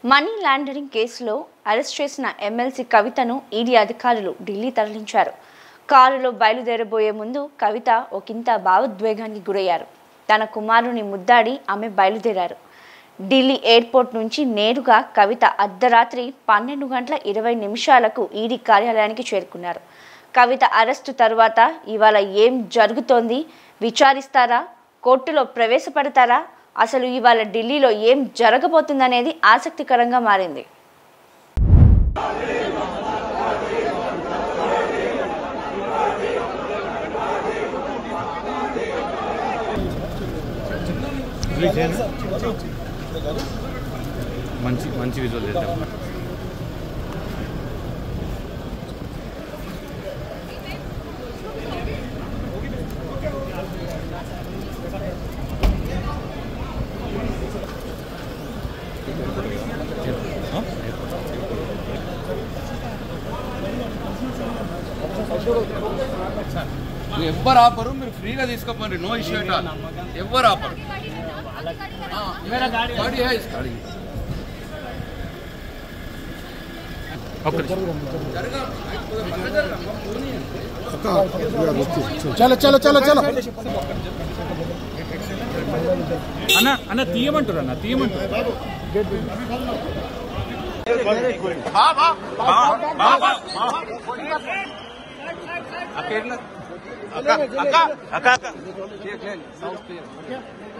Money laundering కేసులో arrest చేసిన MLC కవితను ఈడీ అధికారులు ఢిల్లీ తరలించారు కారులో బయలుదేరబోయే ముందు కవిత ఒకంత భావోద్వేగానికి గురయ్యారు తన కుమారుని ముద్దాడి ఆమె బయలుదేరారు ఢిల్లీ ఎయిర్పోర్ట్ నుంచి నేరుగా కవిత అర్ధరాత్రి పన్నెండు గంటల ఇరవై నిమిషాలకు ఈడీ కార్యాలయానికి చేరుకున్నారు కవిత అరెస్టు తరువాత ఇవాళ ఏం జరుగుతోంది విచారిస్తారా కోర్టులో ప్రవేశపెడతారా అసలు ఇవాళ ఢిల్లీలో ఏం జరగబోతుందనేది ఆసక్తికరంగా మారింది మంచి మంచి విజువల్ చేద్దాం నువ్వు ఎవ్వరు ఆపరు మీరు ఫ్రీగా తీసుకోపోండి నో ఇష్యూ ఎట్ ఆల్ ఎవ్వరు ఆపరు గాడి హై ఇస్ గాడి. ఒక్క చలో చలో చలో చలో అన్న అన్న తీయమంటారు అన్న తీయమంటారు అక్క ఎట్లా? అక్క అక్క అక్క